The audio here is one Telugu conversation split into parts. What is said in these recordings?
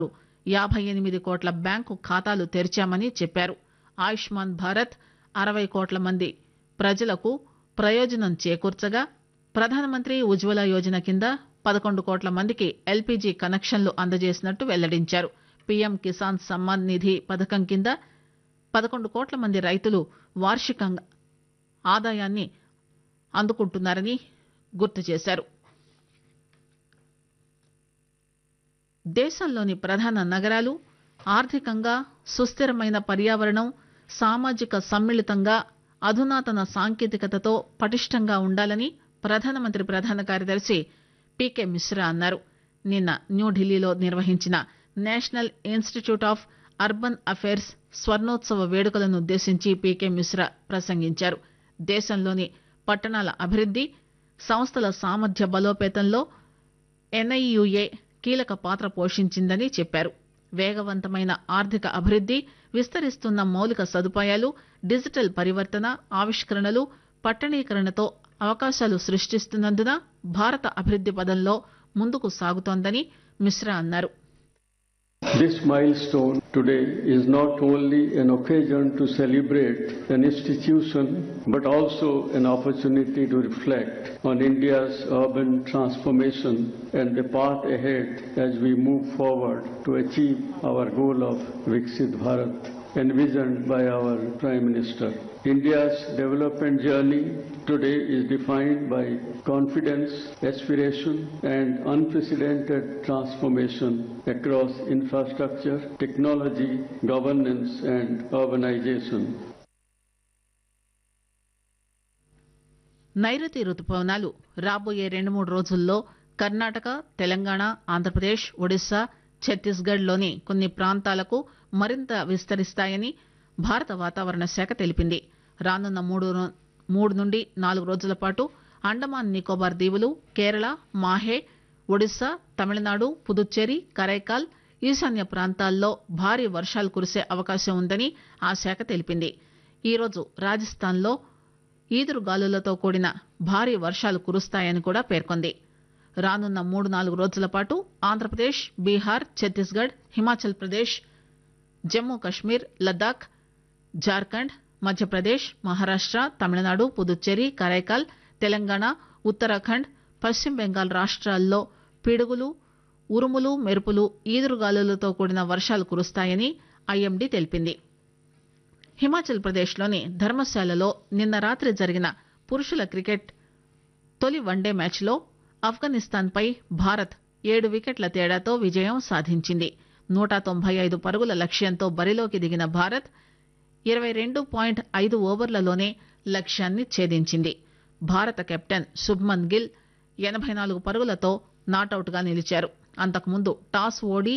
యాబై ఎనిమిది కోట్ల బ్యాంకు ఖాతాలు తెరిచామని చెప్పారు ఆయుష్మాన్ భారత్ అరవై కోట్ల మంది ప్రజలకు ప్రయోజనం చేకూర్చగా ప్రధానమంత్రి ఉజ్వల యోజన కింద పదకొండు కోట్ల మందికి ఎల్పీజీ కనెక్షన్లు అందజేసినట్టు వెల్లడించారు పీఎం కిసాన్ సమ్మాన్ నిధి పథకం కింద పదకొండు కోట్ల మంది రైతులు వార్షికంగా ఆదాయాన్ని అందుకుంటున్నారని గుర్తు చేశారు దేశంలోని ప్రధాన నగరాలు ఆర్థికంగా సుస్థిరమైన పర్యావరణం సామాజిక సమ్మిళితంగా అధునాతన సాంకేతికతతో పటిష్టంగా ఉండాలని ప్రధానమంత్రి ప్రధాన కార్యదర్శి పీకే మిశ్రా అన్నారు నిన్న న్యూఢిల్లీలో నిర్వహించిన national institute of urban affairs స్వర్ణోత్సవ వేడుకలను ఉద్దేశించి పీకే మిశ్రా ప్రసంగించారు దేశంలోని పట్టణాల అభివృద్ది సంస్థల సామర్థ్య బలోపేతంలో ఎన్ఐయుఏ కీలక పాత్ర పోషించిందని చెప్పారు వేగవంతమైన ఆర్థిక అభివృద్ది విస్తరిస్తున్న మౌలిక సదుపాయాలు డిజిటల్ పరివర్తన ఆవిష్కరణలు పట్టణీకరణతో అవకాశాలు సృష్టిస్తున్నందున భారత అభివృద్ది పదంలో ముందుకు సాగుతోందని మిశ్రా అన్నారు This milestone today is not only an occasion to celebrate an institution, but also an opportunity to reflect on India's urban transformation and the path ahead as we move forward to achieve our goal of Viksit Bharat envisioned by our Prime Minister. India's development journey today is defined by confidence, aspiration, and unprecedented transformation across infrastructure, technology, governance, and urbanization. నైరుతి రుతుపవనాలు రాబోయే రెండు మూడు రోజుల్లో కర్ణాటక తెలంగాణ ఆంధ్రప్రదేశ్ ఒడిశా ఛత్తీస్గఢ్ లోని కొన్ని ప్రాంతాలకు మరింత విస్తరిస్తాయని భారత వాతావరణ శాఖ తెలిపింది రానున్న మూడు రో- మూడు నుండి నాలుగు రోజుల పాటు అండమాన్ నికోబార్ దీవులు కేరళ మాహే ఒడిశా తమిళనాడు పుదుచ్చేరి కరైకాల్ ఈశాన్య ప్రాంతాల్లో భారీ వర్షాలు కురిసే అవకాశం ఉందని ఆ శాఖ తెలిపింది ఈరోజు రాజస్థాన్లో ఈదురుగాలులతో కూడిన భారీ వర్షాలు కురుస్తాయని కూడా పేర్కొంది రానున్న మూడు నాలుగు రోజుల పాటు ఆంధ్రప్రదేశ్ బీహార్ ఛత్తీస్గఢ్ హిమాచల్ ప్రదేశ్ జమ్మూ కశ్మీర్ లద్దాఖ్ జార్ఖండ్ మధ్యప్రదేశ్ మహారాష్ట తమిళనాడు పుదుచ్చేరి కరైకాల్ తెలంగాణ ఉత్తరాఖండ్ పశ్చిమ బెంగాల్ రాష్ట్రాల్లో పిడుగులు ఉరుములు మెరుపులు ఈదురుగాలులతో కూడిన వర్షాలు కురుస్తాయని ఐఎండీ తెలిపింది హిమాచల్ ప్రదేశ్లోని ధర్మశాలలో నిన్న రాత్రి జరిగిన పురుషుల క్రికెట్ తొలి వన్డే మ్యాచ్లో ఆఫ్ఘనిస్తాన్పై భారత్ ఏడు వికెట్ల తేడాతో విజయం సాధించింది నూట తొంభై ఐదు పరుగుల లక్ష్యంతో బరిలోకి దిగిన భారత్ ఇరవై రెండు పాయింట్ ఐదు ఓవర్లలోనే లక్ష్యాన్ని ఛేదించింది భారత కెప్టెన్ శుభ్మన్ గిల్ ఎనబై నాలుగు పరుగులతో నాటౌట్గా నిలిచారు అంతకుముందు టాస్ ఓడి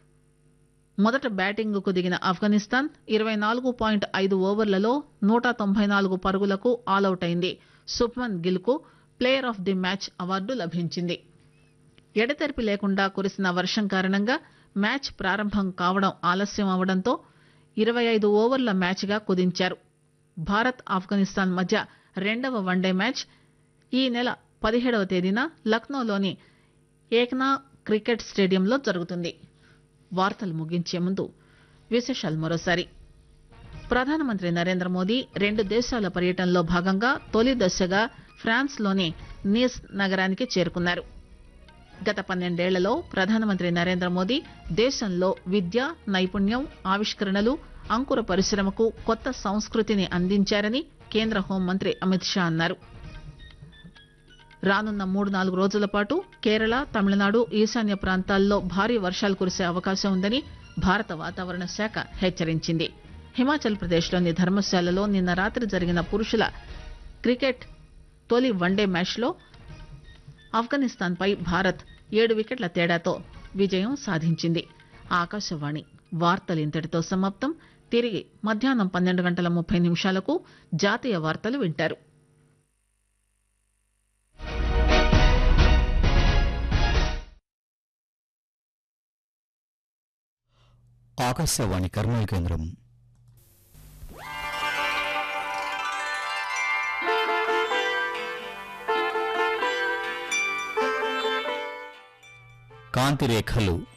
మొదట బ్యాటింగ్ కు దిగిన ఆఫ్ఘనిస్తాన్ ఇరవై నాలుగు పాయింట్ ఐదు ఓవర్లలో నూట తొంభై నాలుగు పరుగులకు ఆలౌట్ అయింది శుభ్మన్ గిల్ కు player of the match award లభించింది ఎడతెరిపి లేకుండా కురిసిన వర్షం కారణంగా మ్యాచ్ ప్రారంభం కావడం ఆలస్యం అవడంతో ఇరవై ఐదు ఓవర్ల మ్యాచ్ గా కుదించారు భారత్ ఆఫ్ఘనిస్తాన్ మధ్య రెండవ వన్డే మ్యాచ్ ఈ నెల పదిహేడవ తేదీన లక్నోలోని ఏక్నా క్రికెట్ స్టేడియంలో జరుగుతుంది వార్తలు ముగించే ముందు విశేషాలు మరోసారి ప్రధానమంత్రి నరేంద్ర మోదీ రెండు దేశాల పర్యటనలో భాగంగా తొలి దశగా ఫ్రాన్స్ లోని నీస్ నగరానికి చేరుకున్నారు గత పన్నెండేళ్లలో ప్రధానమంత్రి నరేంద్ర మోదీ దేశంలో విద్య నైపుణ్యం ఆవిష్కరణలు అంకుర పరిశ్రమకు కొత్త సంస్కృతిని అందించారని కేంద్ర హోంమంత్రి అమిత్ షా అన్నారు రానున్న మూడు నాలుగు రోజుల పాటు కేరళ తమిళనాడు ఈశాన్య ప్రాంతాల్లో భారీ వర్షాలు కురిసే అవకాశం ఉందని భారత వాతావరణ శాఖ హెచ్చరించింది హిమాచల్ ప్రదేశ్లోని ధర్మశాలలో నిన్న రాత్రి జరిగిన పురుషుల క్రికెట్ తొలి వన్డే మ్యాచ్లో ఆఫ్ఘనిస్తాన్పై భారత్ ఏడు వికెట్ల తేడాతో విజయం సాధించింది ఆకాశవాణి వార్తలు ఇంతటితో సమాప్తం తిరిగి మధ్యాహ్నం పన్నెండు గంటల ముప్పై నిమిషాలకు జాతీయ వార్తలు వింటారు ఆకాశవాణి కర్నూలు కేంద్రం కాంతి రేఖలు